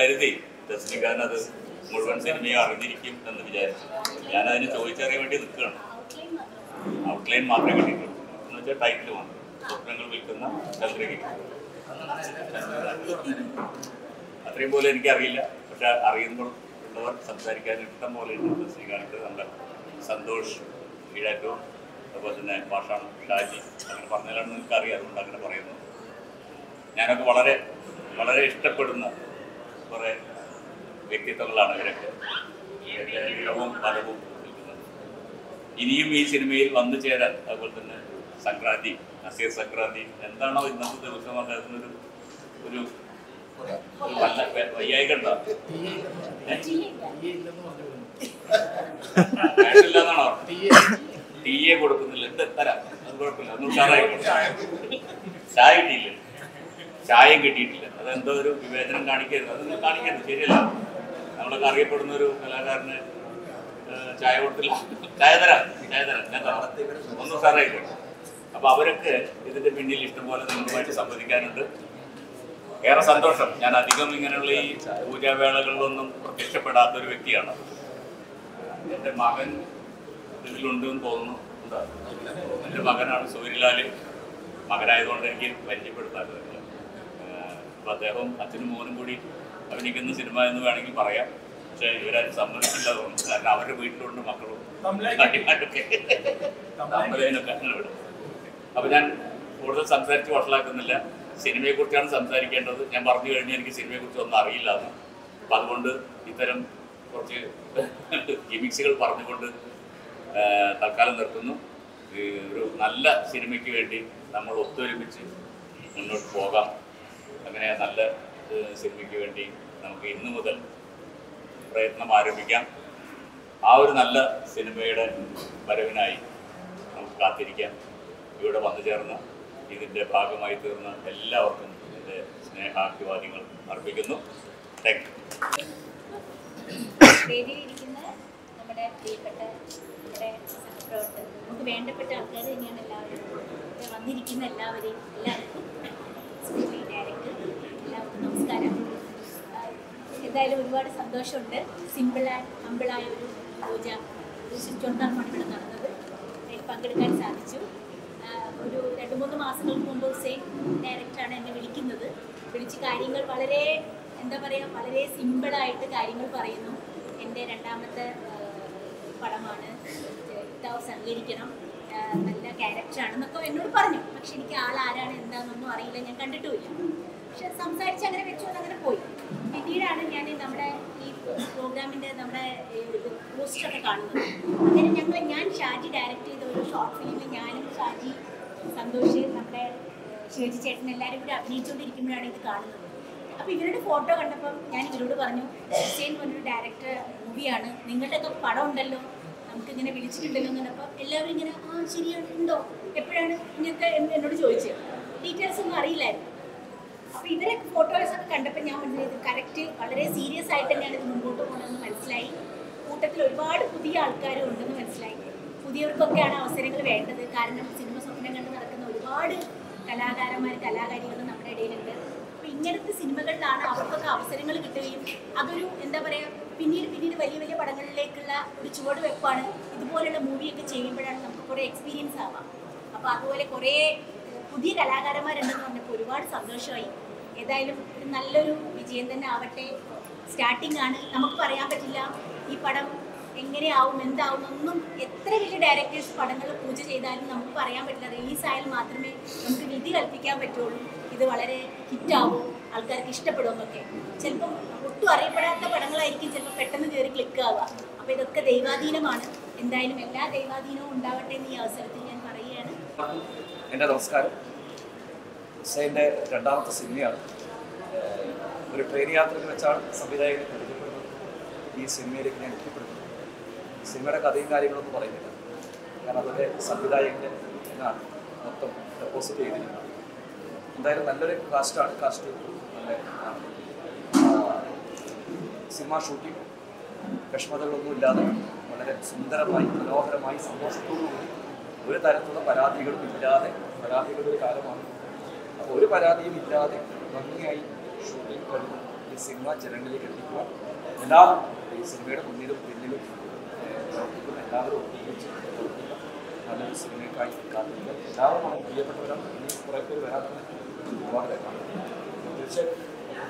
കരുതി രജനികാരൻ അത് മുഴുവൻ സിനിമയും അറിഞ്ഞിരിക്കും എന്ന് വിചാരിച്ചു ഞാനതിന് ചോദിച്ചറിയാൻ വേണ്ടി നിൽക്കുകയാണ് ഔട്ട്ലൈൻ മാത്രമേ കിട്ടിയിട്ടുള്ളൂ എന്ന് വെച്ചാൽ ടൈറ്റിൽ മാത്രം സ്വപ്നങ്ങൾ വിൽക്കുന്ന ചന്ദ്രഗിരി അത്രയും പോലും എനിക്കറിയില്ല പക്ഷെ അറിയുമ്പോൾ ഉള്ളവർ സംസാരിക്കാൻ ഇഷ്ടം പോലെ ഉണ്ട് ശ്രീകാന്ത് നമ്മുടെ സന്തോഷ് ഈഴാറ്റവും അതുപോലെ തന്നെ പാഷാണ് ഷാജി അങ്ങനെ പറഞ്ഞാലാണ് നിങ്ങൾക്ക് അറിയാം അതുകൊണ്ട് അങ്ങനെ പറയുന്നു ഞാനൊക്കെ വളരെ വളരെ ഇഷ്ടപ്പെടുന്ന കുറേ വ്യക്തിത്വങ്ങളാണ് ഇവരൊക്കെ ഇവരുടെ ഇടവും പലവും നിൽക്കുന്നത് ഇനിയും ഈ സിനിമയിൽ വന്നു ചേരാൻ അതുപോലെ തന്നെ സംക്രാന്തി നസീർ സംക്രാന്തി എന്താണോ ഇന്നത്തെ ദിവസം അദ്ദേഹത്തിനൊരു ഒരു ഒരു വല്ല വയ്യായി കണ്ടോ വേണ്ടില്ലെന്നാണോ ടീ എ കൊടുക്കുന്നില്ല എന്ത് തരാം അത് കുഴപ്പമില്ല ഒന്ന് ഉഷാറായി ചായ കിട്ടിയില്ല ചായയും കിട്ടിയിട്ടില്ല അതെന്തോ ഒരു വിവേചനം കാണിക്കരുത് അതൊന്നും കാണിക്കരുത് ശരിയല്ല നമ്മളൊക്കെ അറിയപ്പെടുന്ന ഒരു കലാകാരന് ഏഹ്, ചായ കൊടുത്തില്ല ചായ തരാം ചായ തരാം ഞാൻ തരാം ഒന്ന് ഉഷാറായിക്കോട്ടെ അപ്പൊ അവരൊക്കെ ഇതിന്റെ പിന്നിൽ ഇഷ്ടംപോലെ നിങ്ങളുമായിട്ട് സംവദിക്കാനുണ്ട് ഏറെ സന്തോഷം ഞാൻ അധികം ഇങ്ങനെയുള്ള ഈ പൂജാവേളകളിലൊന്നും പ്രത്യക്ഷപ്പെടാത്ത ഒരു വ്യക്തിയാണ് എൻ്റെ മകൻ ഇതിലുണ്ട് എന്ന് തോന്നുന്നു ഉണ്ടോ? എൻ്റെ മകനാണ് സൂര്യലാല് മകനായതുകൊണ്ട് എനിക്ക് പരിചയപ്പെടുത്താൻ പറ്റില്ല അപ്പോൾ അദ്ദേഹം അച്ഛനും മോനും കൂടി അഭിനയിക്കുന്ന സിനിമ എന്ന് വേണമെങ്കിൽ പറയാം പക്ഷേ ഇവരാരും സമ്മതിക്കില്ല തോന്നുന്നു കാരണം അവരുടെ വീട്ടിലുണ്ട് മക്കളും ഭാര്യമാരൊക്കെ തമ്പലേനൊക്കെ അങ്ങനെ വിടും അപ്പോൾ ഞാൻ കൂടുതൽ സംസാരിച്ച് വഷളാക്കുന്നില്ല സിനിമയെക്കുറിച്ചാണ് സംസാരിക്കേണ്ടത് ഞാൻ പറഞ്ഞു കഴിഞ്ഞാൽ എനിക്ക് സിനിമയെക്കുറിച്ച് ഒന്നും അറിയില്ല എന്ന് അപ്പം അതുകൊണ്ട് ഇത്തരം കുറച്ച് ഗിമിക്സുകൾ പറഞ്ഞുകൊണ്ട് ആ, തൽക്കാലം നിർത്തുന്നു ഈ ഒരു നല്ല സിനിമയ്ക്ക് വേണ്ടി നമ്മൾ ഒത്തൊരുമിച്ച് മുന്നോട്ട് പോകാം അങ്ങനെ നല്ല ഏ, സിനിമയ്ക്ക് വേണ്ടി നമുക്ക് ഇന്നു മുതൽ പ്രയത്നം ആരംഭിക്കാം ആ ഒരു നല്ല സിനിമയുടെ വരവിനായി നമുക്ക് കാത്തിരിക്കാം ഇവിടെ വന്നു ചേർന്ന ഇതിൻ്റെ ഭാഗമായി തീർന്ന എല്ലാവർക്കും എൻ്റെ സ്നേഹാഭിവാദ്യങ്ങൾ അർപ്പിക്കുന്നു താങ്ക് യു വേദിയിലിരിക്കുന്ന നമ്മുടെ പ്രിയപ്പെട്ട നമ്മുടെ സഹപ്രവർത്തകർ നമുക്ക് വേണ്ടപ്പെട്ട ആൾക്കാർ തന്നെയാണ് എല്ലാവരും ഇവിടെ വന്നിരിക്കുന്ന എല്ലാവരെയും എല്ലാവർക്കും സ്കൂളിൽ ഡയറക്ടർ എല്ലാവർക്കും നമസ്കാരം ആ, എന്തായാലും ഒരുപാട് സന്തോഷമുണ്ട് സിമ്പിൾ ആൻഡ് ഹമ്പിളായ ഒരു പൂജ ചുണ്ടാണ് ഇവിടെ നടന്നത് അതിൽ പങ്കെടുക്കാൻ സാധിച്ചു ആ, ഒരു രണ്ട് മൂന്ന് മാസങ്ങൾക്ക് മുമ്പ് സെയിം ഡയറക്ടറാണ് എന്നെ വിളിക്കുന്നത് വിളിച്ച് കാര്യങ്ങൾ വളരെ എന്താ പറയുക വളരെ സിമ്പിളായിട്ട് കാര്യങ്ങൾ പറയുന്നു എൻ്റെ രണ്ടാമത്തെ ആ, പടമാണ് ഇത്താവ് സഹകരിക്കണം ആ, നല്ല ക്യാരക്ടറാണെന്നൊക്കെ എന്നോട് പറഞ്ഞു പക്ഷെ എനിക്ക് ആൾ ആരാണ് എന്താണെന്നൊന്നും അറിയില്ല ഞാൻ കണ്ടിട്ടുമില്ല പക്ഷെ സംസാരിച്ച് അങ്ങനെ വെച്ചുകൊണ്ട് അങ്ങനെ പോയി പിന്നീടാണ് ഞാൻ നമ്മുടെ ഈ പ്രോഗ്രാമിൻ്റെ നമ്മുടെ പോസ്റ്ററൊക്കെ കാണുന്നത് അങ്ങനെ ഞങ്ങൾ ഞാൻ ഷാജി ഡയറക്റ്റ് ചെയ്ത ഒരു ഷോർട്ട് ഫിലിമിൽ ഞാനും ഷാജി സന്തോഷ് നമ്മുടെ ഏഹ്, ശിവജി ചേട്ടൻ എല്ലാവരും കൂടി അഭിനയിച്ചുകൊണ്ടിരിക്കുമ്പോഴാണ് ഇത് കാണുന്നത് അപ്പോൾ ഇവരുടെ ഫോട്ടോ കണ്ടപ്പം ഞാൻ ഇവരോട് പറഞ്ഞു ഹുസൈൻ എന്നൊരു ഡയറക്ടർ മൂവിയാണ് നിങ്ങളുടെയൊക്കെ പടം ഉണ്ടല്ലോ നമുക്കിങ്ങനെ വിളിച്ചിട്ടുണ്ടല്ലോ എന്ന് പറഞ്ഞപ്പോൾ എല്ലാവരും ഇങ്ങനെ ആ ശരിയാണ് ഉണ്ടോ എപ്പോഴാണ് ഇങ്ങനത്തെ എന്ന് എന്നോട് ചോദിച്ചത് ഡീറ്റെയിൽസ് ഒന്നും അറിയില്ലായിരുന്നു അപ്പോൾ ഇവരെ ഫോട്ടോസ് ഒക്കെ കണ്ടപ്പോൾ ഞാൻ മനസ്സിലായത് കറക്റ്റ് വളരെ സീരിയസ് ആയിട്ട് തന്നെയാണ് ഇത് മുമ്പോട്ട് പോകണമെന്ന് മനസ്സിലായി കൂട്ടത്തിൽ ഒരുപാട് പുതിയ ആൾക്കാരും ഉണ്ടെന്ന് മനസ്സിലായി പുതിയവർക്കൊക്കെയാണ് അവസരങ്ങൾ വേണ്ടത് കാരണം സിനിമ സ്വപ്നം കണ്ട് നടക്കുന്ന ഒരുപാട് കലാകാരന്മാർ കലാകാരികൾ നമ്മുടെ ഇടയിലുണ്ട് അപ്പോൾ ഇങ്ങനത്തെ സിനിമകളിലാണ് അവർക്കൊക്കെ അവസരങ്ങൾ കിട്ടുകയും അതൊരു എന്താ പറയുക പിന്നീട് പിന്നീട് വലിയ വലിയ പടങ്ങളിലേക്കുള്ള ഒരു ചുവട് വെപ്പാണ് ഇതുപോലുള്ള മൂവിയൊക്കെ ചെയ്യുമ്പോഴാണ് നമുക്ക് കുറേ എക്സ്പീരിയൻസ് ആവാം അപ്പോൾ അതുപോലെ കുറേ പുതിയ കലാകാരന്മാരുണ്ടെന്ന് പറഞ്ഞപ്പോൾ ഒരുപാട് സന്തോഷമായി ഏതായാലും ഒരു നല്ലൊരു വിജയം തന്നെ ആവട്ടെ സ്റ്റാർട്ടിംഗ് ആണ് നമുക്ക് പറയാൻ പറ്റില്ല ഈ പടം എങ്ങനെയാവും എന്താവും ഒന്നും എത്ര വലിയ ഡയറക്ടേഴ്സ് പടങ്ങൾ പൂജ ചെയ്താലും നമുക്ക് പറയാൻ പറ്റില്ല റിലീസ് ആയാൽ മാത്രമേ നമുക്ക് വിധി കൽപ്പിക്കാൻ പറ്റുള്ളൂ ഇത് വളരെ ഹിറ്റാവും ആൾക്കാർക്ക് ഇഷ്ടപ്പെടുമെന്നൊക്കെ ചിലപ്പം ഒട്ടും അറിയപ്പെടാത്ത പടങ്ങളായിരിക്കും ചിലപ്പോൾ പെട്ടെന്ന് കയറി ക്ലിക്ക് ആവുക അപ്പോൾ ഇതൊക്കെ ദൈവാധീനമാണ് എന്തായാലും എല്ലാ ദൈവാധീനവും ഉണ്ടാവട്ടെ എന്ന് ഈ അവസരത്തിൽ ഞാൻ പറയുകയാണ് എൻ്റെ നമസ്കാരം ഹുസൈൻ്റെ രണ്ടാമത്തെ സിനിമയാണ് ഏഹ് ഒരു ട്രെയിൻ യാത്രയിൽ വെച്ചാണ് സംവിധായകനെ പരിചയപ്പെടുന്നത് ഈ സിനിമയിലേക്ക് ഞാൻ എത്തിപ്പെടുന്നത് സിനിമയുടെ കഥയും കാര്യങ്ങളൊന്നും പറയുന്നില്ല കാരണം അതിൻ്റെ സംവിധായകൻ്റെ എന്നാണ് മൊത്തം ഡെപ്പോസിറ്റ് ചെയ്തിരിക്കുന്നത് എന്തായാലും നല്ലൊരു കാസ്റ്റാണ് കാസ്റ്റ് നല്ല ആണ്. ആ, സിനിമ ഷൂട്ടിംഗ് വിഷമതകളൊന്നും ഇല്ലാതെ വളരെ സുന്ദരമായി മനോഹരമായി സന്തോഷത്തോടുകൂടി ഒരു തരത്തിലുള്ള പരാതികളും ഇല്ലാതെ പരാതികളുടെ ഒരു കാലമാണ് അപ്പോൾ ഒരു പരാതിയും ഇല്ലാതെ ഭംഗിയായി ഷൂട്ടിംഗ് കഴിഞ്ഞു ഈ ഈ സിനിമ ജനങ്ങളിലേക്ക് എത്തിക്കുക എല്ലാവരും ഈ സിനിമയുടെ മുന്നിലും പിന്നിലും ഏഹ്, പ്രവർത്തിക്കുന്ന എല്ലാവരും ഒത്തുപിടിച്ച് പ്രവർത്തിക്കുക നല്ലൊരു സിനിമയ്ക്കായി കാത്തിരിക്കുക എല്ലാവരും വളരെ പ്രിയപ്പെട്ടവരാണ് ഇനി കുറേ പേര് വരാത്ത ഒരുപാട് പേരാണ് തീർച്ചയായിട്ടും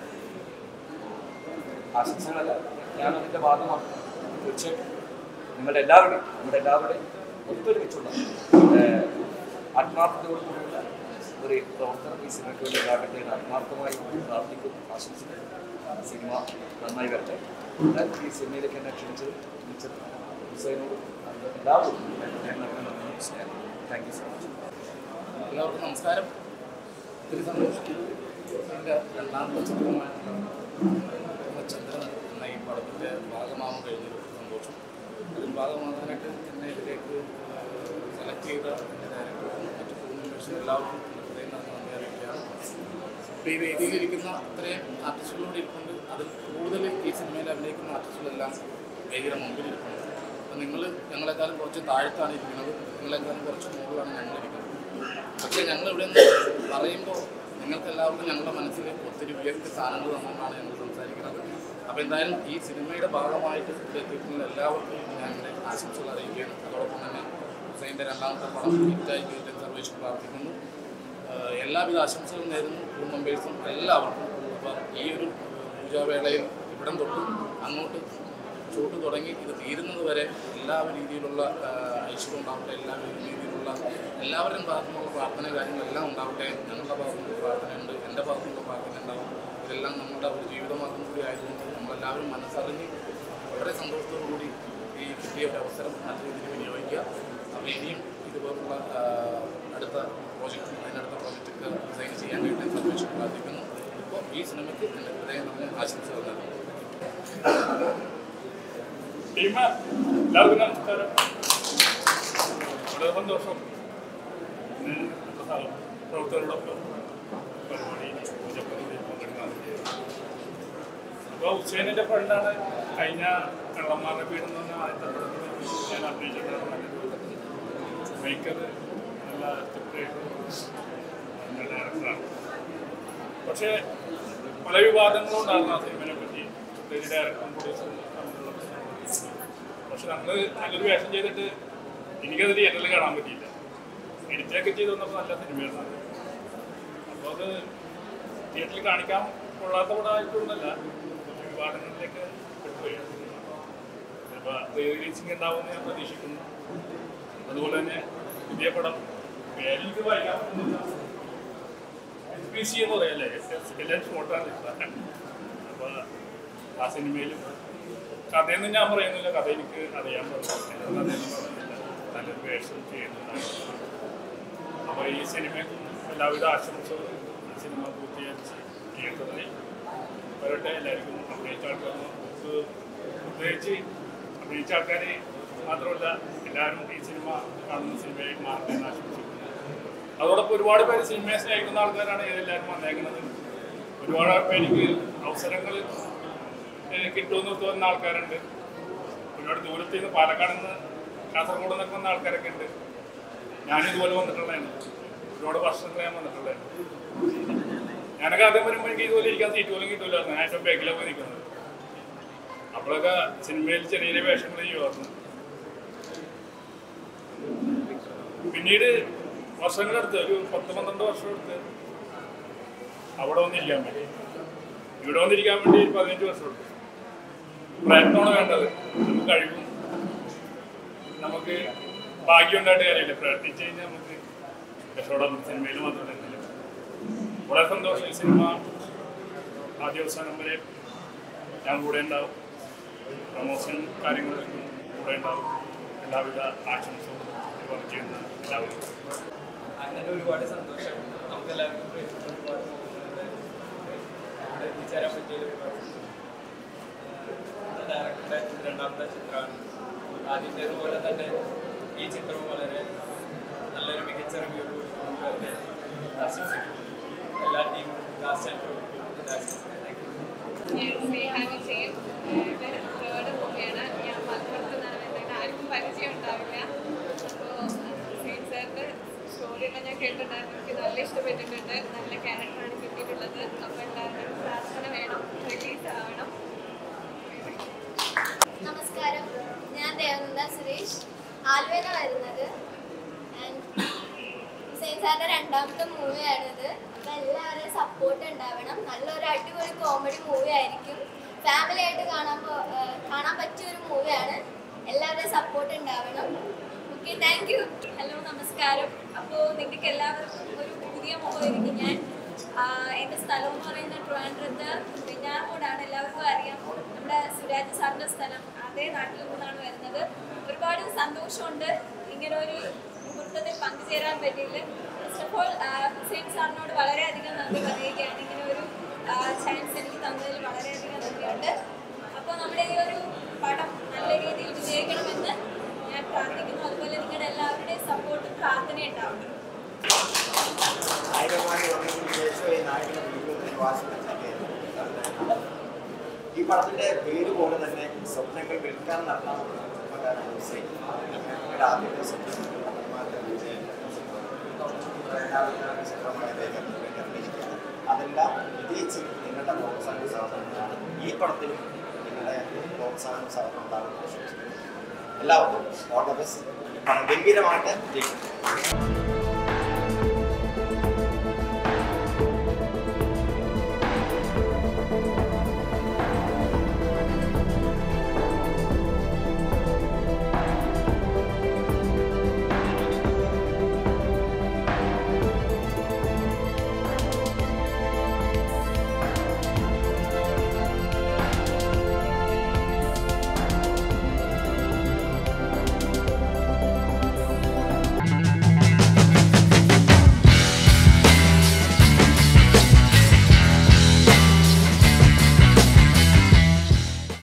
ആശംസകളല്ല ഞാൻ അതിൻ്റെ ഭാഗമാണ് തീർച്ചയായിട്ടും നിങ്ങളുടെ എല്ലാവരുടെയും നമ്മുടെ എല്ലാവരുടെയും ഒത്തൊരുമിച്ചുള്ള ഏഹ്, ആത്മാർത്ഥതയോടുകൂടിയുള്ള ഒരു പ്രവർത്തനം ഈ സിനിമയ്ക്ക് വേണ്ടി ഉണ്ടാകട്ടെ എന്ന് ആത്മാർത്ഥമായി പ്രാർത്ഥിക്കുന്നു ആശംസിക്കുന്നു സിനിമ നന്നായി വരട്ടെ ഞാൻ ഈ സിനിമയിലേക്ക് എന്നെ ക്ഷണിച്ചത് ക്ഷണിച്ചത് ഹുസൈനോടും എല്ലാവരും ഞാൻ നൽകുന്ന നന്ദി സ്നേഹം താങ്ക് യു സോ മച്ച് എല്ലാവർക്കും നമസ്കാരം ഒത്തിരി സന്തോഷം എൻ്റെ രണ്ടാമത്തെ ചിത്രമായിട്ടുള്ള ചന്ദ്രൻ എന്ന ഈ പടത്തിൻ്റെ ഭാഗമാവാൻ കഴിഞ്ഞൊരു സന്തോഷം അതിൽ ഭാഗമാകാനായിട്ട് എന്നെ ഇതിലേക്ക് സെലക്ട് ചെയ്ത എൻ്റെ ഡയറക്ടറും മറ്റു ക്രൂ മെമ്പേഴ്സും എല്ലാവർക്കും ഹൃദയം നന്ദി നന്ദി അറിയിക്കുകയാണ് ഇപ്പോൾ ഈ വേദിയിലിരിക്കുന്ന അത്രയും ആർട്ടിസ്റ്റുകളോട് ഇരിപ്പുണ്ട് അതിൽ കൂടുതൽ ഈ സിനിമയിൽ അഭിനയിക്കുന്ന ആർട്ടിസ്റ്റുകളെല്ലാം വേദിയുടെ മുമ്പിൽ ഇരിപ്പുണ്ട് അപ്പോൾ നിങ്ങൾ ഞങ്ങളെക്കാളും കുറച്ച് താഴത്താണ് ഇരിക്കുന്നത് നിങ്ങളെക്കാളും കുറച്ച് മുകളിലാണ് ഞങ്ങളിരിക്കുന്നത് പക്ഷേ ഞങ്ങൾ ഇവിടെ നിന്ന് പറയുമ്പോൾ നിങ്ങൾക്ക് എല്ലാവർക്കും ഞങ്ങളുടെ മനസ്സിൽ ഒത്തിരി ഉയർത്തിയ സ്ഥാനങ്ങൾ തന്നുകൊണ്ടാണ് ഞങ്ങൾ സംസാരിക്കുന്നത് അപ്പോൾ എന്തായാലും ഈ സിനിമയുടെ ഭാഗമായിട്ട് ഇവിടെ എത്തിയിട്ടുള്ള എല്ലാവർക്കും ഞാൻ എൻ്റെ ആശംസകൾ അറിയിക്കുകയാണ് അതോടൊപ്പം തന്നെ ഹുസൈൻ്റെ രണ്ടാമത്തെ പടം ഹിറ്റായി തീർക്കാൻ സർവേഷൻ പ്രാർത്ഥിക്കുന്നു ആഹ് എല്ലാവിധ ആശംസകളും നേരുന്നു ക്രൂ മെമ്പേഴ്സും എല്ലാവർക്കും അപ്പം ഈ ഒരു പൂജാവേളയിൽ ഇവിടം തൊട്ട് അങ്ങോട്ട് ഷൂട്ട് തുടങ്ങി ഇത് തീരുന്നത് വരെ എല്ലാ രീതിയിലുള്ള ആഹ് ഐശ്വര്യം ഉണ്ടാവട്ടെ എല്ലാ രീതിയിലുള്ള എല്ലാവരുടെയും ഭാഗത്തുനിന്നുള്ള പ്രാർത്ഥന കാര്യങ്ങളെല്ലാം ഉണ്ടാവട്ടെ ഞങ്ങളുടെ ഭാഗത്തുനിന്നുള്ള പ്രാർത്ഥനയുണ്ട് എൻ്റെ ഭാഗത്തുനിന്നുള്ള പ്രാർത്ഥന ഉണ്ടാവും ഇതെല്ലാം നമ്മുടെ ഒരു ജീവിതമാർഗം കൂടി ആയതുകൊണ്ട് നമ്മളെല്ലാവരും മനസ്സറിഞ്ഞ് വളരെ സന്തോഷത്തോടു കൂടി ഈ കിട്ടിയ ഒരു അവസരം നല്ല രീതിയിൽ വിനിയോഗിക്കുക അപ്പോൾ ഇനിയും ഇതുപോലുള്ള ആഹ് അടുത്ത പ്രോജക്റ്റ് അതിനടുത്ത പ്രോജക്റ്റൊക്കെ ഡിസൈൻ ചെയ്യാൻ വേണ്ടി സർവേഷൻ പ്രാർത്ഥിക്കുന്നു ഇപ്പോൾ ഈ സിനിമയ്ക്ക് എൻ്റെ ഹൃദയം നിറഞ്ഞ ആശംസകൾ നൽകുന്നു ടീം എല്ലാവർക്കും നമസ്കാരം വളരെ സന്തോഷം ഇന്ന് നമ്മുടെ സ്ഥലം പ്രവർത്തകരോടൊപ്പം പരിപാടി പൂജപ്പുറത്തിൽ പങ്കെടുക്കാൻ പറ്റിയത് അപ്പോൾ ഹുസൈനിൻ്റെ ഫ്രണ്ടാണ് കഴിഞ്ഞ കള്ളന്മാരുടെ വീട് എന്ന് പറഞ്ഞ ആദ്യത്തെ പടത്തിൽ ഞാൻ അഭിനയിച്ചിട്ടാണ് മേക്കർ നല്ല സ്ക്രിപ്റ്റ് നല്ല ഡയറക്ടറാണ് പക്ഷേ പല വിവാദങ്ങളും ഉണ്ടായിരുന്നു ആ സിനിമയെ പറ്റി പ്രത്യേകിച്ച് ഡയറക്ടറും പ്രൊഡ്യൂസറും തമ്മിലുള്ള പ്രശ്നങ്ങൾ പക്ഷെ നമ്മൾ നല്ലൊരു വേഷം ചെയ്തിട്ട് എനിക്കത് തിയേറ്ററിൽ കാണാൻ പറ്റിയില്ല എഡിറ്റൊക്കെ ചെയ്ത് വന്നപ്പോൾ നല്ല സിനിമയാണ് അപ്പോൾ അത് തിയേറ്ററിൽ കാണിക്കാൻ കൊള്ളാത്ത പടമായിട്ടൊന്നുമല്ല കുറച്ച് വിവാദങ്ങളിലേക്ക് പെട്ടുപോയാണ് ചിലപ്പോൾ റീ റിലീസിങ് ഉണ്ടാവുമെന്ന് ഞാൻ പ്രതീക്ഷിക്കുന്നു അതുപോലെ തന്നെ പുതിയ പടം പേരിലേക്ക് വായിക്കാൻ പറ്റുന്നില്ല എസ് പി സി എന്ന് പറയല്ലേ എല്ലാം ഷോർട്ടാണ് അപ്പോൾ ആ സിനിമയിലും കഥയൊന്നും ഞാൻ പറയുന്നില്ല കഥ എനിക്ക് അറിയാൻ പറ്റില്ല കഥയൊന്നും പറയുന്നില്ല നല്ലൊരു വേഷം ചെയ്യുന്നതാണ് അപ്പോൾ ഈ സിനിമയ്ക്കും എല്ലാവിധ ആശംസകളും ഈ സിനിമ പൂർത്തീകരിച്ച് തിയേറ്ററിൽ വരട്ടെ എല്ലാവർക്കും അഭിനയിച്ച ആൾക്കാർക്ക് പ്രത്യേകിച്ച് അഭിനയിച്ച ആൾക്കാർ മാത്രമല്ല എല്ലാവരും ഈ സിനിമ കാണുന്ന സിനിമയായി മാറട്ടെ എന്ന് ആശംസിക്കുന്നു അതോടൊപ്പം ഒരുപാട് പേര് സിനിമയെ സ്നേഹിക്കുന്ന ആൾക്കാരാണ് ഇതെല്ലാവരും വന്നേക്കുന്നത് ഒരുപാട് പേർക്ക് അവസരങ്ങൾ ഏഹ് കിട്ടുമെന്ന് തോന്നുന്ന ആൾക്കാരുണ്ട് ഒരുപാട് ദൂരത്ത് നിന്ന് പാലക്കാട് നിന്ന് കാസർഗോഡ് നിന്നൊക്കെ വന്ന ആൾക്കാരൊക്കെ ഉണ്ട് ഞാനിതുപോലെ വന്നിട്ടുള്ളതാണ് ഒരുപാട് വർഷങ്ങൾ ഞാൻ വന്നിട്ടുള്ളതാണ് ഞാനൊക്കെ ആദ്യം വരുമ്പോൾ എനിക്ക് ഇതുപോലെ ഇരിക്കാൻ സീറ്റ് പോലും കിട്ടില്ലായിരുന്നു ഞാൻ ഏറ്റവും ബാക്കിലൊക്കെ നിൽക്കുന്നത് അപ്പോഴൊക്കെ സിനിമയിൽ ചെറിയ ചെറിയ വേഷങ്ങൾ ചെയ്യുമായിരുന്നു പിന്നീട് വർഷങ്ങളെടുത്ത് ഒരു പത്ത് പന്ത്രണ്ട് വർഷം എടുത്ത് അവിടെ വന്നിരിക്കാൻ വേണ്ടി ഇവിടെ വന്നിരിക്കാൻ വേണ്ടി ഒരു പതിനഞ്ച് വർഷം എടുത്തു പ്രയത്നമാണ് വേണ്ടത് നമുക്ക് കഴിവും നമുക്ക് ഭാഗ്യം ഉണ്ടായിട്ട് കാര്യമില്ല പ്രയത്നിച്ച് കഴിഞ്ഞാൽ നമുക്ക് രക്ഷപ്പെടാൻ പറ്റും സിനിമയിൽ മാത്രമല്ല വളരെ സന്തോഷം ഈ സിനിമ ആദ്യ അവസാനം വരെ ഞാൻ കൂടെ ഉണ്ടാവും പ്രമോഷൻ കാര്യങ്ങളിലും കൂടെ ഉണ്ടാവും എല്ലാവിധ ആശംസകളും വർക്ക് ചെയ്യുന്ന എല്ലാവരും അങ്ങനെ ഒരുപാട് സന്തോഷം നമുക്ക് എല്ലാവർക്കും പ്രിയപ്പെട്ട ഒരുപാട് തോന്നുന്നത് ഇവിടെ എത്തിച്ചേരാൻ പറ്റിയ ഒരുപാട് ഡയറക്ടറുടെ രണ്ടാമത്തെ ചിത്രമാണ് ആദ്യത്തേതുപോലെ തന്നെ ഈ ചിത്രവും വളരെ നല്ലൊരു മികച്ച റിവ്യൂ വരട്ടെ ആശംസിക്കുന്നു എല്ലാ ടീമും കാസ്റ്റ് ആൻഡ് താങ്ക് യു ഞാൻ സ്നേഹാങ്ങ് ചെയ്യും ഇത് തേർഡ് മൂവിയാണ് ഞാൻ മലപ്പുറത്ത് നിന്നാണ് വരുന്നത് ആർക്കും പരിചയം ഉണ്ടാവില്ല അപ്പോൾ സെയിൻ സാറിൻ്റെ സ്റ്റോറിയൊക്കെ ഞാൻ കേട്ടിട്ടുണ്ടായിരുന്നു എനിക്ക് നല്ല ഇഷ്ടപ്പെട്ടിട്ടുണ്ട് നല്ല ക്യാരക്ടറാണ് കിട്ടിയിട്ടുള്ളത് അപ്പോൾ എല്ലാവരും പ്രാർത്ഥന വേണം റിലീസ് ആവണം നമസ്കാരം ഞാൻ ദേവനന്ദ സുരേഷ് ആലുവന വരുന്നത് And ഹുസൈൻ സാറിന്റെ രണ്ടാമത്തെ മൂവിയാണിത് അപ്പൊ എല്ലാവരുടെയും സപ്പോർട്ട് ഉണ്ടാവണം നല്ലൊരു അടിപൊളി കോമഡി മൂവി ആയിരിക്കും ഫാമിലി ആയിട്ട് കാണാൻ പോ- ഏർ കാണാൻ പറ്റിയ ഒരു മൂവിയാണ് എല്ലാവരുടെയും സപ്പോർട്ട് ഉണ്ടാവണം ഓക്കെ താങ്ക് യു ഹലോ നമസ്കാരം അപ്പോൾ നിങ്ങൾക്ക് എല്ലാവർക്കും ഒരു പുതിയ മുഖമായിരിക്കും ഞാൻ ആഹ് എൻ്റെ സ്ഥലം എന്ന് പറയുന്നത് ട്രിവാൻഡ്രത്ത് വെഞ്ഞാറമൂടാണ് എല്ലാവർക്കും അറിയാം നമ്മുടെ സുരാജ് സാറിൻ്റെ സ്ഥലം അതേ നാട്ടിൽ നിന്നാണ് വരുന്നത് ഒരുപാട് സന്തോഷമുണ്ട് ഇങ്ങനെ ഒരു മുഹൂർത്തത്തിൽ പങ്കുചേരാൻ പറ്റിയില്ല ഫസ്റ്റ് ഓഫ് ഓൾ ഹുസൈൻ സാറിനോട് വളരെയധികം നന്ദി പറയുകയാണ് ഇങ്ങനെ ഒരു ചാൻസ് എനിക്ക് തന്നതിൽ വളരെയധികം നന്ദിയുണ്ട് അപ്പോൾ നമ്മുടെ ഈ ഒരു പടം നല്ല രീതിയിൽ വിജയിക്കണമെന്ന് ഞാൻ പ്രാർത്ഥിക്കുന്നു അതുപോലെ നിങ്ങളുടെ എല്ലാവരുടെയും സപ്പോർട്ടും പ്രാർത്ഥനയും ഉണ്ടാവണം നായകന്മാരെ വന്നതിന് ശേഷം ഈ നായകനെ വിളിക്കുന്ന വാശിയൊക്കെ ഈ പടത്തിന്റെ പേര് പോലെ തന്നെ സ്വപ്നങ്ങൾ വിൽക്കാൻ നടന്ന ചെറുപ്പക്കാരനാണ് ഹുസൈൻ ഞങ്ങളുടെ ആദ്യത്തെ സ്വപ്നം നടന്മാരുടെ വിജയം രണ്ടാമത്തെ ചിത്രമായ വേഗം വേണ്ടി അഭിനയിക്കുകയാണ് അതെല്ലാം വിജയിച്ച് നിങ്ങളുടെ പ്രോത്സാഹന സാധനങ്ങളാണ് ഈ പടത്തിലും നിങ്ങളുടെ പ്രോത്സാഹന സാധനം ഉണ്ടാകുമെന്ന് വിശ്വസിക്കുന്നു എല്ലാവർക്കും ഓൾ ദ ബെസ്റ്റ് പടം ഗംഭീരമായിട്ട് ജയിക്കും